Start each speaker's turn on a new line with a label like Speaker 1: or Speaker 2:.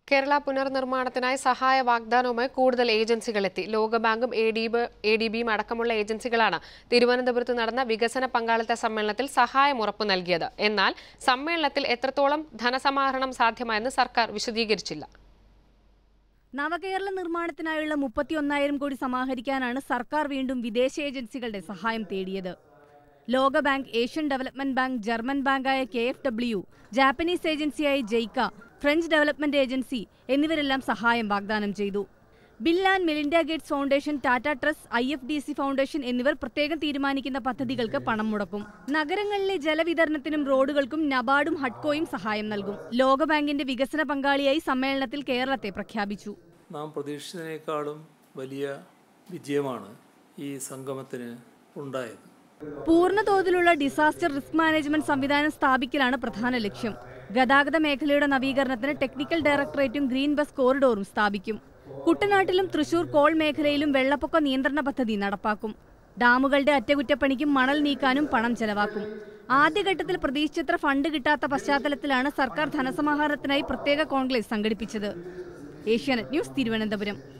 Speaker 1: കേരള പുനർനിർമ്മാണത്തിനായി സഹായ വാഗ്ദാനവുമായി കൂടുതൽ ഏജൻസികളെത്തി ലോകബാങ്കും A D B A D ബിയും അടക്കമുള്ള ഏജൻസികളാണ് തിരുവനന്തപുരത്ത് നടന്ന വികസന പങ്കാളിത്ത സമ്മേളനത്തിൽ സഹായം ഉറപ്പു നൽകിയത് എന്നാൽ സമ്മേളനത്തിൽ എത്രത്തോളം ധനസമാഹരണം സാധ്യമായെന്ന് സർക്കാർ വിശദീകരിച്ചില്ല
Speaker 2: നവകേരള നിർമ്മാണത്തിനായുള്ള മുപ്പത്തിയൊന്നായിരം കോടി സമാഹരിക്കാനാണ് സർക്കാർ വീണ്ടും വിദേശ ഏജൻസികളുടെ സഹായം തേടിയത് ലോകബാങ്ക് ഏഷ്യൻ ഡെവലപ്മെന്റ് ബാങ്ക് ജർമ്മൻ ബാങ്കായ കെ എഫ് ഡബ്ല്യു ജാപ്പനീസ് ഏജൻസിയായ ജെയ്ക്ക ഫ്രഞ്ച് ഡെവലപ്മെന്റ് ഏജൻസി എന്നിവരെല്ലാം സഹായം വാഗ്ദാനം ചെയ്തു Bill and Melinda Gates foundation Tata trust I F D C foundation എന്നിവർ പ്രത്യേകം തീരുമാനിക്കുന്ന പദ്ധതികൾക്ക് പണം മുടക്കും നഗരങ്ങളിലെ ജലവിതരണത്തിനും റോഡുകൾക്കും നബാർഡും ഹഡ്കോയും സഹായം നൽകും ലോകബാങ്കിന്റെ വികസന പങ്കാളിയായി സമ്മേളനത്തിൽ കേരളത്തെ പ്രഖ്യാപിച്ചു
Speaker 3: നാം പ്രതീക്ഷിച്ചതിനേക്കാളും വലിയ വിജയമാണ് ഈ സംഗമത്തിന് ഉണ്ടായത്
Speaker 2: പൂർണ്ണ തോതിലുള്ള ഡിസാസ്റ്റർ റിസ്ക് മാനേജ്മെന്റ് സംവിധാനം സ്ഥാപിക്കലാണ് പ്രധാന ലക്ഷ്യം ഗതാഗത മേഖലയുടെ നവീകരണത്തിന് ടെക്നിക്കൽ ഡയറക്ടറേറ്റും ഗ്രീൻ ബസ് കോറിഡോറും സ്ഥാപിക്കും കുട്ടനാട്ടിലും തൃശൂർ കോൾ മേഖലയിലും വെള്ളപ്പൊക്ക നിയന്ത്രണ പദ്ധതി നടപ്പാക്കും ഡാമുകളുടെ അറ്റകുറ്റപ്പണിക്കും മണൽ നീക്കാനും പണം ചെലവാക്കും ആദ്യഘട്ടത്തിൽ പ്രതീക്ഷിച്ചത്ര ഫണ്ട് കിട്ടാത്ത പശ്ചാത്തലത്തിലാണ് സർക്കാർ ധനസമാഹരണത്തിനായി പ്രത്യേക കോൺക്ലേവ് സംഘടിപ്പിച്ചത് ഏഷ്യാനെറ്റ് ന്യൂസ് തിരുവനന്തപുരം